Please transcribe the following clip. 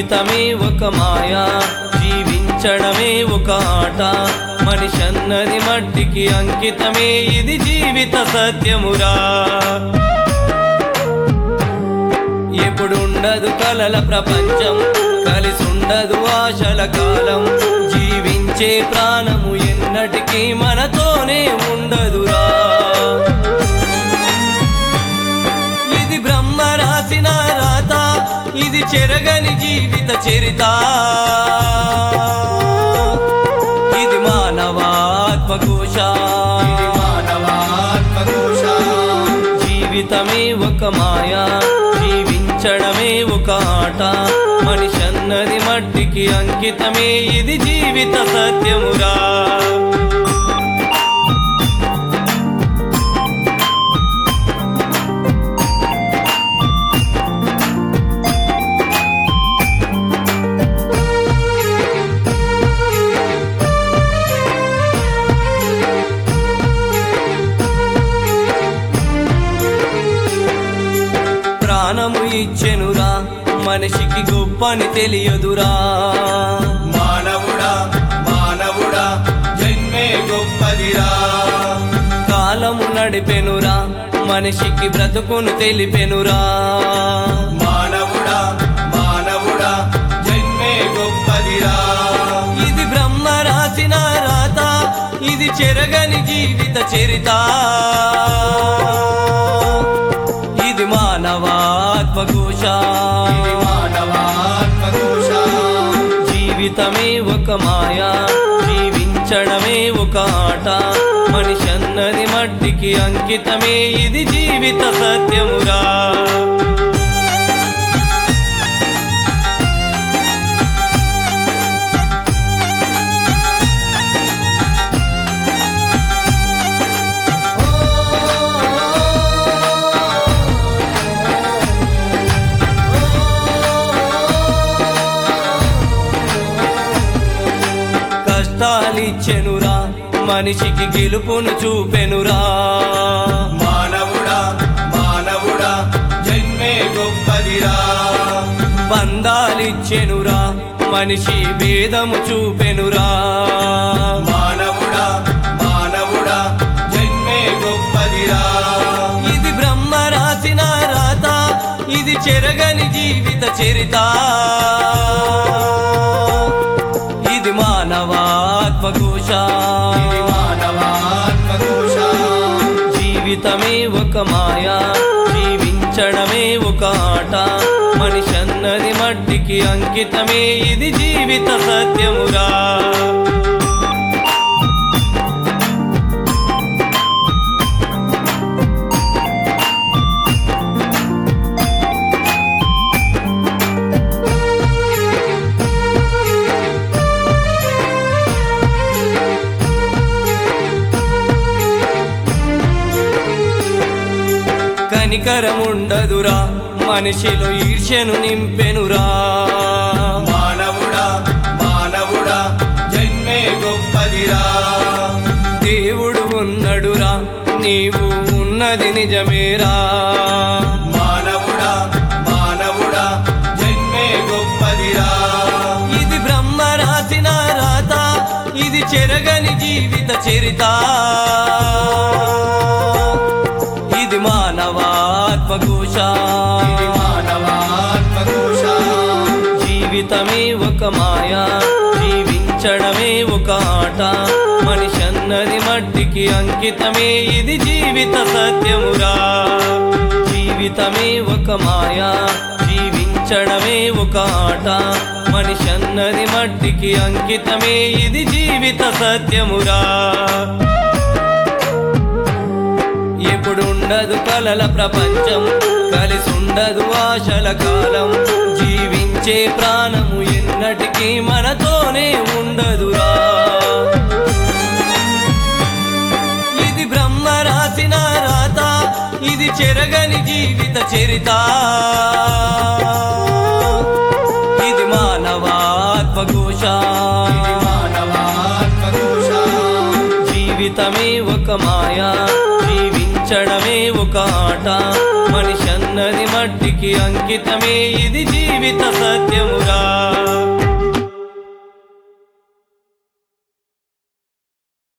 జీవితమే ఒక మాయా జీవించడమే ఒక ఆట మనిషి అన్నది మట్టికి అంకితమే ఇది జీవిత సత్యమురా ఎప్పుడుండదు కలల ప్రపంచం కలిసుండదు ఆశల కాలం జీవించే ప్రాణము ఎన్నటికీ మనతోనే ఉండదురా ఇది బ్రహ్మ రాసిన రాత ఇది చెరగని జీవిత చరిత ఇది మానవాత్మకోశ ఇది మానవాత్మకోశ జీవితమే ఒక మాయా జీవించడమే ఒక ఆట మనిషి అన్నది మట్టికి అంకితమే ఇది జీవిత సత్యమురా ప్రాణము ఇచ్చెనురా మనిషికి గొప్పని తెలియదురా మానవుడా మానవుడా జన్మే గొప్పదిరా కాలము నడిపెనురా మనిషికి బ్రతుకును తెలిపెనురా మానవుడా మానవుడా జన్మే గొప్పదిరా ఇది బ్రహ్మ రాసిన రాత ఇది చెరగని జీవిత చరిత ఇది మానవాత్మకోశ ఇది మానవాత్మకోశ జీవితమే ఒక మాయా జీవించడమే ఒక ఆట మనిషి అన్నది మట్టికి అంకితమే ఇది జీవిత సత్యమురా కష్టాలిచ్చెనురా మనిషికి గెలుపును చూపెనురా మానవుడా మానవుడా జన్మే గొప్పదిరా బంధాలిచ్చెనురా మనిషి భేదము చూపెనురా మానవుడా మానవుడా జన్మే గొప్పదిరా ఇది బ్రహ్మ రాసిన రాత ఇది చెరగని జీవిత చరిత ఇది మానవాత్మకోశ ఇది మానవాత్మకోశ జీవితమే ఒక మాయా జీవించడమే ఒక ఆట మనిషి అన్నది మట్టికి అంకితమే ఇది జీవిత సత్యమురా కనికరముండదురా మనిషిలో ఈర్ష్యను నింపెనురా మానవుడా మానవుడా జన్మే గొప్పదిరా దేవుడు ఉన్నడురా నీవు ఉన్నది నిజమేరా మానవుడా మానవుడా జన్మే గొప్పదిరా ఇది బ్రహ్మ రాసిన రాత ఇది చెరగని జీవిత చరిత ఇది మానవాత్మకోశ ఇది మానవాత్మకోశ జీవితమే ఒక మాయా జీవించడమే ఒక ఆట మనిషి అన్నది మట్టికి అంకితమే ఇది జీవిత సత్యమురా జీవితమే ఒక మాయా జీవించడమే ఒక ఆట మనిషి అన్నది మట్టికి అంకితమే ఇది జీవిత సత్యమురా ఎప్పుడుండదు కలల ప్రపంచం కలిసుండదు ఆశల కాలం జీవించే ప్రాణము ఎన్నటికీ మనతోనే ఉండదురా ఇది బ్రహ్మ రాసిన రాత ఇది చెరగని జీవిత చరిత ఇది మానవాత్మకోశ ఇది మానవాత్మకోశ జీవితమే ఒక మాయా జీవించ జీవించడమే ఒక ఆట మనిషి అన్నది మట్టికి అంకితమే ఇది జీవిత సత్యమురా